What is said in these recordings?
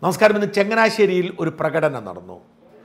നമസ്കാരം ഇന്ന് ചങ്ങനാശ്ശേരിയിൽ ഒരു പ്രകടനം നടന്നു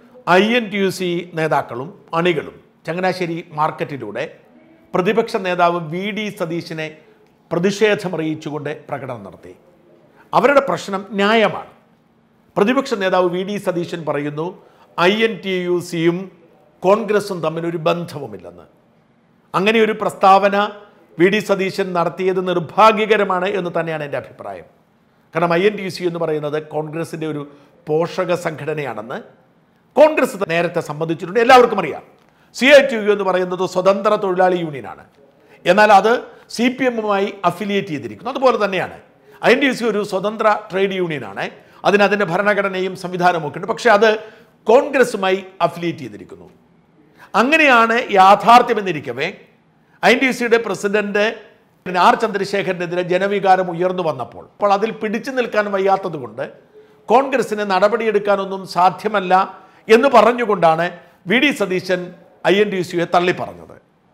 I N T U C നേതാക്കളും അണികളും ചങ്ങനാശ്ശേരി മാർക്കറ്റിലൂടെ പ്രതിപക്ഷ നേതാവ് വി ഡി സതീശിനെ പ്രതിഷേധമറിയിച്ചുകൊണ്ട് പ്രകടനം നടത്തി അവരുടെ പ്രശ്നം ന്യായമാണ് പ്രതിപക്ഷ നേതാവ് വി ഡി സതീശൻ പറയുന്നു ഐ എൻ ടി യു സിയും കോൺഗ്രസും തമ്മിൽ ഒരു ബന്ധവുമില്ലെന്ന് അങ്ങനെ ഒരു പ്രസ്താവന വി ഡി സതീശൻ നടത്തിയത് നിർഭാഗ്യകരമാണ് എന്ന് തന്നെയാണ് എൻ്റെ അഭിപ്രായം കാരണം I N T U C എന്ന് പറയുന്നത് കോൺഗ്രസിൻ്റെ ഒരു പോഷക സംഘടനയാണെന്ന് കോൺഗ്രസ് നേരത്തെ സംബന്ധിച്ചിട്ടുണ്ട് എല്ലാവർക്കും അറിയാം സി ഐ ടി യു എന്ന് പറയുന്നത് സ്വതന്ത്ര തൊഴിലാളി യൂണിയനാണ് എന്നാൽ അത് സി പി എമ്മുമായി അഫിലിയേറ്റ് ചെയ്തിരിക്കുന്നു അതുപോലെ തന്നെയാണ് I N T U C ഒരു സ്വതന്ത്ര ട്രേഡ് യൂണിയനാണ് അതിന് അതിൻ്റെ ഭരണഘടനയും സംവിധാനവും ഒക്കെ ഉണ്ട് പക്ഷേ അത് കോൺഗ്രസുമായി അഫിലിയേറ്റ് ചെയ്തിരിക്കുന്നു അങ്ങനെയാണ് യാഥാർത്ഥ്യമെന്നിരിക്കവേ ഐ ടി സിയുടെ പ്രസിഡന്റ് ആർ ചന്ദ്രശേഖരനെതിരെ ജനവികാരം ഉയർന്നു വന്നപ്പോൾ അപ്പോൾ അതിൽ പിടിച്ചു നിൽക്കാൻ വയ്യാത്തത് കൊണ്ട് കോൺഗ്രസിന് നടപടിയെടുക്കാനൊന്നും സാധ്യമല്ല എന്ന് പറഞ്ഞുകൊണ്ടാണ് V D Satheesan I N D സിയെ തള്ളിപ്പറഞ്ഞത്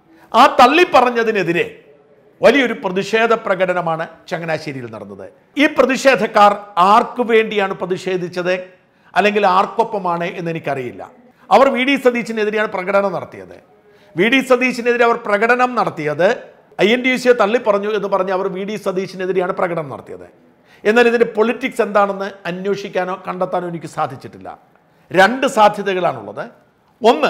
ആ തള്ളിപ്പറഞ്ഞതിനെതിരെ വലിയൊരു പ്രതിഷേധ പ്രകടനമാണ് ചങ്ങനാശ്ശേരിയിൽ നടന്നത് ഈ പ്രതിഷേധക്കാർ ആർക്കു വേണ്ടിയാണ് പ്രതിഷേധിച്ചത് അല്ലെങ്കിൽ ആർക്കൊപ്പമാണ് എന്ന് എനിക്കറിയില്ല അവർ വി ഡി സതീശിനെതിരെയാണ് പ്രകടനം നടത്തിയത് വി ഡി സതീശിനെതിരെ അവർ പ്രകടനം നടത്തിയത് ഐ എൻ ഡി യു സിയെ തള്ളിപ്പറഞ്ഞു എന്ന് പറഞ്ഞ് അവർ വി ഡി സതീശിനെതിരെയാണ് പ്രകടനം നടത്തിയത് എന്നാൽ ഇതിൻ്റെ പൊളിറ്റിക്സ് എന്താണെന്ന് അന്വേഷിക്കാനോ കണ്ടെത്താനോ എനിക്ക് സാധിച്ചിട്ടില്ല രണ്ട് സാധ്യതകളാണുള്ളത് ഒന്ന്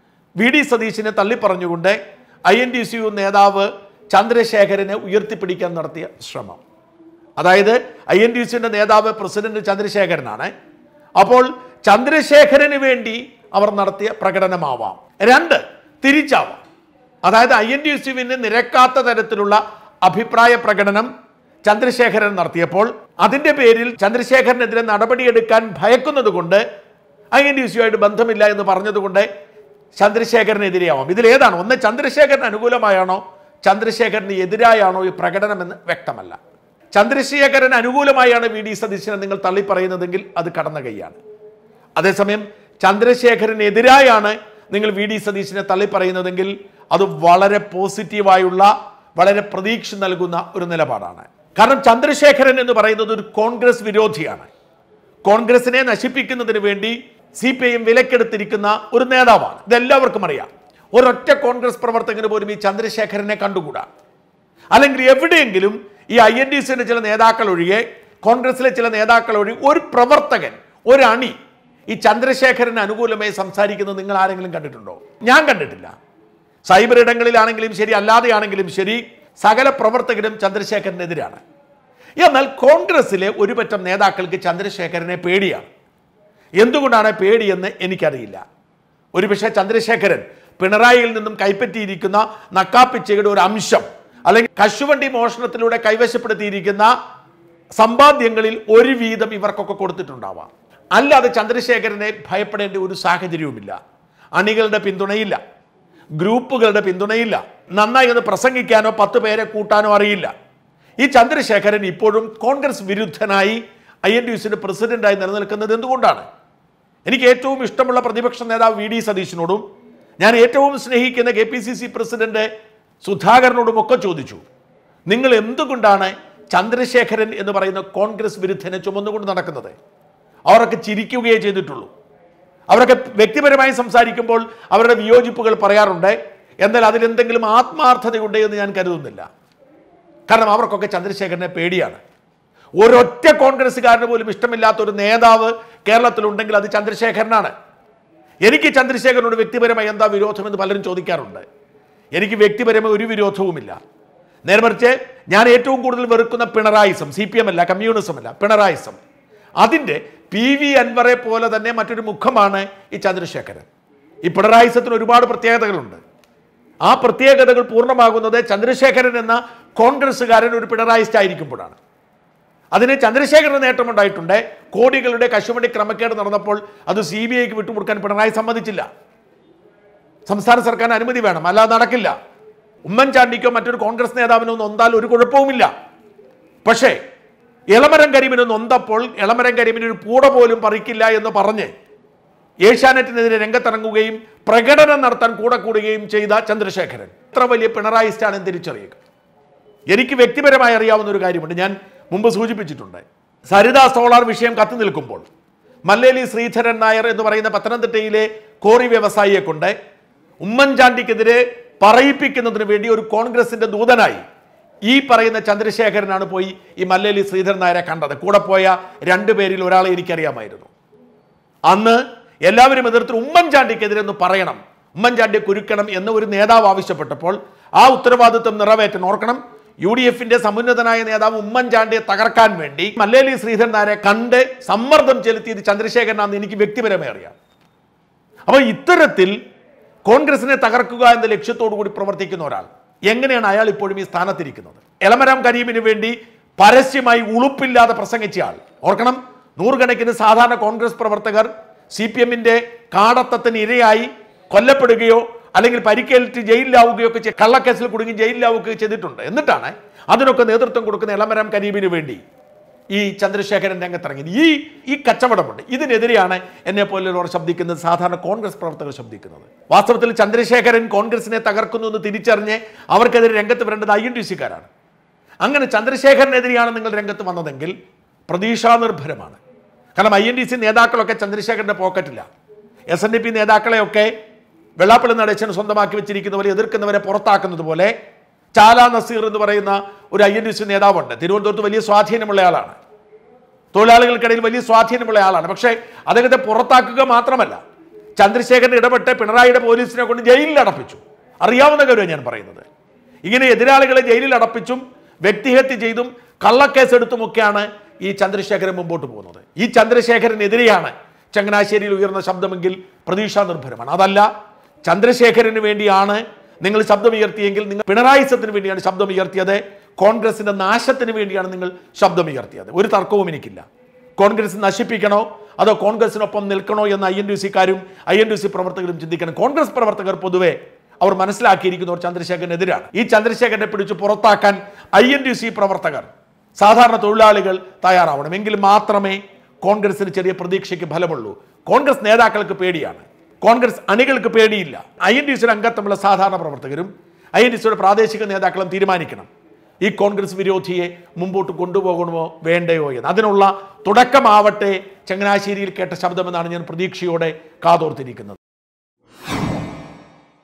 വി ഡി സതീശിനെ തള്ളിപ്പറഞ്ഞുകൊണ്ട് I N D C U നേതാവ് ചന്ദ്രശേഖരനെ ഉയർത്തിപ്പിടിക്കാൻ നടത്തിയ ശ്രമം അതായത് ഐ എൻ ഡി സിന്റെ നേതാവ് പ്രസിഡന്റ് ചന്ദ്രശേഖരനാണ് അപ്പോൾ ചന്ദ്രശേഖരന് വേണ്ടി അവർ നടത്തിയ പ്രകടനമാവാം രണ്ട് തിരിച്ചാവാം അതായത് ഐ എൻ ഡി സിവിന് നിരക്കാത്ത തരത്തിലുള്ള അഭിപ്രായ പ്രകടനം ചന്ദ്രശേഖരൻ നടത്തിയപ്പോൾ അതിന്റെ പേരിൽ ചന്ദ്രശേഖരനെതിരെ നടപടിയെടുക്കാൻ ഭയക്കുന്നത് കൊണ്ട് ഐ എൻ ഡി സിയുമായിട്ട് ബന്ധമില്ല എന്ന് പറഞ്ഞതുകൊണ്ട് ചന്ദ്രശേഖരനെതിരെയാവാം ഇതിലേതാണ് ഒന്ന് ചന്ദ്രശേഖരന് അനുകൂലമായാണോ ചന്ദ്രശേഖരന് എതിരായാണോ ഈ പ്രകടനമെന്ന് വ്യക്തമല്ല ചന്ദ്രശേഖരന് അനുകൂലമായാണ് വി ഡി സതീശനെ നിങ്ങൾ തള്ളിപ്പറയുന്നതെങ്കിൽ അത് കടന്ന കൈയാണ് അതേസമയം ചന്ദ്രശേഖരനെതിരായാണ് നിങ്ങൾ വി ഡി സതീശനെ തള്ളിപ്പറയുന്നതെങ്കിൽ അത് വളരെ പോസിറ്റീവായുള്ള വളരെ പ്രതീക്ഷ നൽകുന്ന ഒരു നിലപാടാണ് കാരണം ചന്ദ്രശേഖരൻ എന്ന് പറയുന്നത് ഒരു കോൺഗ്രസ് വിരോധിയാണ് കോൺഗ്രസിനെ നശിപ്പിക്കുന്നതിന് വേണ്ടി സി പി ഐ എം വിലക്കെടുത്തിരിക്കുന്ന ഒരു നേതാവാണ് ഇതെല്ലാവർക്കും അറിയാം ഒരൊറ്റ കോൺഗ്രസ് പ്രവർത്തകന് പോലും ഈ ചന്ദ്രശേഖരനെ കണ്ടുകൂടാ അല്ലെങ്കിൽ എവിടെയെങ്കിലും ഈ ഐ എൻ ഡി സിന്റെ ചില നേതാക്കൾ ഒഴികെ കോൺഗ്രസിലെ ചില നേതാക്കൾ ഒഴികെ ഒരു പ്രവർത്തകൻ ഒരു അണി ഈ ചന്ദ്രശേഖരന് അനുകൂലമായി സംസാരിക്കുന്നത് നിങ്ങൾ ആരെങ്കിലും കണ്ടിട്ടുണ്ടോ ഞാൻ കണ്ടിട്ടില്ല സൈബർ ഇടങ്ങളിലാണെങ്കിലും ശരി അല്ലാതെയാണെങ്കിലും ശരി സകല പ്രവർത്തകരും ചന്ദ്രശേഖരനെതിരാണ് എന്നാൽ കോൺഗ്രസിലെ ഒരു പറ്റം നേതാക്കൾക്ക് ചന്ദ്രശേഖരനെ പേടിയാണ് എന്തുകൊണ്ടാണ് പേടിയെന്ന് എനിക്കറിയില്ല ഒരുപക്ഷെ ചന്ദ്രശേഖരൻ പിണറായിയിൽ നിന്നും കൈപ്പറ്റിയിരിക്കുന്ന നക്കാപ്പിച്ചയുടെ ഒരു അംശം അല്ലെങ്കിൽ കശുവണ്ടി മോഷണത്തിലൂടെ കൈവശപ്പെടുത്തിയിരിക്കുന്ന സമ്പാദ്യങ്ങളിൽ ഒരു വീതം ഇവർക്കൊക്കെ കൊടുത്തിട്ടുണ്ടാവാം അല്ലാതെ ചന്ദ്രശേഖരനെ ഭയപ്പെടേണ്ട ഒരു സാഹചര്യവുമില്ല അണികളുടെ പിന്തുണയില്ല ഗ്രൂപ്പുകളുടെ പിന്തുണയില്ല നന്നായി ഒന്ന് പ്രസംഗിക്കാനോ പത്ത് പേരെ കൂട്ടാനോ അറിയില്ല ഈ ചന്ദ്രശേഖരൻ ഇപ്പോഴും കോൺഗ്രസ് വിരുദ്ധനായി ഐ എൻ ഡി യുസിന്റെ പ്രസിഡന്റായി നിലനിൽക്കുന്നത് എന്തുകൊണ്ടാണ് എനിക്ക് ഏറ്റവും ഇഷ്ടമുള്ള പ്രതിപക്ഷ നേതാവ് വി ഡി സതീശനോടും ഞാൻ ഏറ്റവും സ്നേഹിക്കുന്ന K P C C president സുധാകരനോടും ഒക്കെ ചോദിച്ചു നിങ്ങൾ എന്തുകൊണ്ടാണ് ചന്ദ്രശേഖരൻ എന്ന് പറയുന്ന കോൺഗ്രസ് വിരുദ്ധനെ ചുമന്നുകൊണ്ട് നടക്കുന്നത് അവരൊക്കെ ചിരിക്കുകയേ ചെയ്തിട്ടുള്ളൂ അവരൊക്കെ വ്യക്തിപരമായി സംസാരിക്കുമ്പോൾ അവരുടെ വിയോജിപ്പുകൾ പറയാറുണ്ട് എന്നാൽ അതിലെന്തെങ്കിലും ആത്മാർത്ഥതയുണ്ട് എന്ന് ഞാൻ കരുതുന്നില്ല കാരണം അവർക്കൊക്കെ ചന്ദ്രശേഖരനെ പേടിയാണ് ഒരൊറ്റ കോൺഗ്രസ്സുകാരന് പോലും ഇഷ്ടമില്ലാത്ത ഒരു നേതാവ് കേരളത്തിലുണ്ടെങ്കിൽ അത് ചന്ദ്രശേഖരനാണ് എനിക്ക് ചന്ദ്രശേഖരനോട് വ്യക്തിപരമായി എന്താ വിരോധമെന്ന് പലരും ചോദിക്കാറുണ്ട് എനിക്ക് വ്യക്തിപരമായി ഒരു വിരോധവുമില്ല നേരെ മറിച്ച് ഞാൻ ഏറ്റവും കൂടുതൽ വെറുക്കുന്ന പിണറായിസം സി പി എം അല്ല കമ്മ്യൂണിസം അല്ല പിണറായിസം അതിൻ്റെ പി വി അൻവറെ പോലെ തന്നെ മറ്റൊരു മുഖമാണ് ഈ ചന്ദ്രശേഖരൻ ഈ പിണറായിസത്തിന് ഒരുപാട് പ്രത്യേകതകളുണ്ട് ആ പ്രത്യേകതകൾ പൂർണ്ണമാകുന്നത് ചന്ദ്രശേഖരൻ എന്ന കോൺഗ്രസ്സുകാരൻ ഒരു പിണറായിസ്റ്റ് ആയിരിക്കുമ്പോഴാണ് അതിന് ചന്ദ്രശേഖരന് നേട്ടമുണ്ടായിട്ടുണ്ട് കോടികളുടെ കശുവണ്ടി ക്രമക്കേട് നടന്നപ്പോൾ അത് സി ബി ഐക്ക് വിട്ടുകൊടുക്കാൻ പിണറായി സമ്മതിച്ചില്ല സംസ്ഥാന സർക്കാരിന് അനുമതി വേണം അല്ലാതെ നടക്കില്ല ഉമ്മൻചാണ്ടിക്കോ മറ്റൊരു കോൺഗ്രസ് നേതാവിനോ നൊന്താൽ ഒരു കുഴപ്പവുമില്ല പക്ഷേ ഇളമരം കരിമിന് നൊന്തപ്പോൾ ഇളമരം കരിമിന് ഒരു പൂട പോലും പറിക്കില്ല എന്ന് പറഞ്ഞ് ഏഷ്യാനെറ്റിനെതിരെ രംഗത്തിറങ്ങുകയും പ്രകടനം നടത്താൻ കൂടെ കൂടുകയും ചെയ്ത ചന്ദ്രശേഖരൻ ഇത്ര വലിയ പിണറായിസ്റ്റാണെന്ന് തിരിച്ചറിയുക എനിക്ക് വ്യക്തിപരമായി അറിയാവുന്ന ഒരു കാര്യമുണ്ട് ഞാൻ മുമ്പ് സൂചിപ്പിച്ചിട്ടുണ്ട് സരിത സോളാർ വിഷയം കത്തി നിൽക്കുമ്പോൾ മല്ലേലി ശ്രീധരൻ നായർ എന്ന് പറയുന്ന പത്തനംതിട്ടയിലെ കോറി വ്യവസായിയെ കൊണ്ട് ഉമ്മൻചാണ്ടിക്കെതിരെ പറയിപ്പിക്കുന്നതിന് വേണ്ടി ഒരു കോൺഗ്രസിന്റെ ദൂതനായി ഈ പറയുന്ന ചന്ദ്രശേഖരനാണ് പോയി ഈ മല്ലേലി ശ്രീധരൻ നായരെ കണ്ടത് കൂടെ പോയ രണ്ടുപേരിൽ ഒരാളെ എനിക്കറിയാമായിരുന്നു അന്ന് എല്ലാവരും എതിർത്ത് ഉമ്മൻചാണ്ടിക്കെതിരെ ഒന്ന് പറയണം ഉമ്മൻചാണ്ടിയെ കുരുക്കണം എന്ന് ഒരു നേതാവ് ആവശ്യപ്പെട്ടപ്പോൾ ആ ഉത്തരവാദിത്വം നിറവേറ്റാൻ ഓർക്കണം യു ഡി എഫിന്റെ സമുന്നതനായ നേതാവ് ഉമ്മൻചാണ്ടിയെ തകർക്കാൻ വേണ്ടി മല്ലേലി ശ്രീധരൻ നായരെ കണ്ട് സമ്മർദ്ദം ചെലുത്തിയത് ചന്ദ്രശേഖരനാണെന്ന് എനിക്ക് വ്യക്തിപരമായി അറിയാം അപ്പോൾ ഇത്തരത്തിൽ കോൺഗ്രസിനെ തകർക്കുക എന്ന ലക്ഷ്യത്തോടു കൂടി പ്രവർത്തിക്കുന്ന ഒരാൾ എങ്ങനെയാണ് അയാൾ ഇപ്പോഴും ഈ സ്ഥാനത്തിരിക്കുന്നത് എളമരം കരീമിന് വേണ്ടി പരസ്യമായി ഉളുപ്പില്ലാതെ പ്രസംഗിച്ച ആൾ ഓർക്കണം നൂറുകണക്കിന് സാധാരണ കോൺഗ്രസ് പ്രവർത്തകർ സി പി എമ്മിന്റെ കാടത്തത്തിന് ഇരയായി കൊല്ലപ്പെടുകയോ അല്ലെങ്കിൽ പരിക്കേറ്റ് ജയിലിലാവുകയോ ഒക്കെ ചെയ്യ- കള്ളക്കേസിൽ കുടുങ്ങി ജയിലിലാവുകയോ ചെയ്തിട്ടുണ്ട് എന്നിട്ടാണ് അതിനൊക്കെ നേതൃത്വം കൊടുക്കുന്ന എളമരം കരീമിന് വേണ്ടി ഈ ചന്ദ്രശേഖരൻ രംഗത്തിറങ്ങിയത് ഈ ഈ കച്ചവടമുണ്ട് ഇതിനെതിരെയാണ് എന്നെ പോലുള്ളവർ ശബ്ദിക്കുന്നത് സാധാരണ കോൺഗ്രസ് പ്രവർത്തകർ ശബ്ദിക്കുന്നത് വാസ്തവത്തിൽ ചന്ദ്രശേഖരൻ കോൺഗ്രസിനെ തകർക്കുന്നു എന്ന് തിരിച്ചറിഞ്ഞ് അവർക്കെതിരെ രംഗത്ത് വരേണ്ടത് ഐ എൻ ഡി സിക്കാരാണ് അങ്ങനെ ചന്ദ്രശേഖരനെതിരെയാണ് നിങ്ങൾ രംഗത്ത് വന്നതെങ്കിൽ പ്രതീക്ഷാനിർഭരമാണ് കാരണം ഐ എൻ ഡി സി നേതാക്കളൊക്കെ ചന്ദ്രശേഖരന്റെ പോക്കറ്റില്ല എസ് എൻ ഡി പി നേതാക്കളെയൊക്കെ വെള്ളാപ്പള്ളി നടേശൻ സ്വന്തമാക്കി വെച്ചിരിക്കുന്നവരെ എതിർക്കുന്നവരെ പുറത്താക്കുന്നത് പോലെ ചാല നസീർ എന്ന് പറയുന്ന ഒരു ഐ എൻ ഡി സി നേതാവുണ്ട് തിരുവനന്തപുരത്ത് വലിയ സ്വാധീനമുള്ള ആളാണ് തൊഴിലാളികൾക്കിടയിൽ വലിയ സ്വാധീനമുള്ള ആളാണ് പക്ഷേ അദ്ദേഹത്തെ പുറത്താക്കുക മാത്രമല്ല ചന്ദ്രശേഖരൻ ഇടപെട്ട് പിണറായിയുടെ പോലീസിനെ കൊണ്ട് ജയിലിൽ അടപ്പിച്ചു അറിയാവുന്ന കാര്യമാണ് ഞാൻ പറയുന്നത് ഇങ്ങനെ എതിരാളികളെ ജയിലിൽ അടപ്പിച്ചും വ്യക്തിഹത്യ ചെയ്തും കള്ളക്കേസ് എടുത്തുമൊക്കെയാണ് ഈ ചന്ദ്രശേഖരൻ മുമ്പോട്ട് പോകുന്നത് ഈ ചന്ദ്രശേഖരനെതിരെയാണ് ചങ്ങനാശ്ശേരിയിൽ ഉയർന്ന ശബ്ദമെങ്കിൽ പ്രതീക്ഷാ നിർഭരമാണ് അതല്ല ചന്ദ്രശേഖരന് വേണ്ടിയാണ് നിങ്ങൾ ശബ്ദമുയർത്തിയെങ്കിൽ നിങ്ങൾ പിണറായിസത്തിന് വേണ്ടിയാണ് ശബ്ദമുയർത്തിയത് കോൺഗ്രസിന്റെ നാശത്തിന് വേണ്ടിയാണ് നിങ്ങൾ ശബ്ദമുയർത്തിയത് ഒരു തർക്കവും എനിക്കില്ല കോൺഗ്രസ് നശിപ്പിക്കണോ അതോ കോൺഗ്രസിനൊപ്പം നിൽക്കണോ എന്ന് ഐ എൻ ഡി സിക്കാരും ഐ എൻ ഡി സി പ്രവർത്തകരും ചിന്തിക്കണം കോൺഗ്രസ് പ്രവർത്തകർ പൊതുവെ അവർ മനസ്സിലാക്കിയിരിക്കുന്നവർ ചന്ദ്രശേഖരനെതിരാണ് ഈ ചന്ദ്രശേഖരനെ പിടിച്ച് പുറത്താക്കാൻ ഐ എൻ ഡി സി പ്രവർത്തകർ സാധാരണ തൊഴിലാളികൾ തയ്യാറാവണം എങ്കിൽ മാത്രമേ കോൺഗ്രസിന് ചെറിയ പ്രതീക്ഷയ്ക്ക് ഫലമുള്ളൂ കോൺഗ്രസ് നേതാക്കൾക്ക് പേടിയാണ് കോൺഗ്രസ് അണികൾക്ക് പേടിയില്ല ഐ എൻ ഡി സിയുടെ അംഗത്വമുള്ള സാധാരണ പ്രവർത്തകരും ഐ എൻ ഡി സിയുടെ പ്രാദേശിക നേതാക്കളും തീരുമാനിക്കണം ഈ കോൺഗ്രസ് വിരോധിയെ മുമ്പോട്ട് കൊണ്ടുപോകണമോ വേണ്ടയോ എന്ന് അതിനുള്ള തുടക്കമാവട്ടെ ചങ്ങനാശ്ശേരിയിൽ കേട്ട ശബ്ദമെന്നാണ് ഞാൻ പ്രതീക്ഷയോടെ കാതോർത്തിരിക്കുന്നത്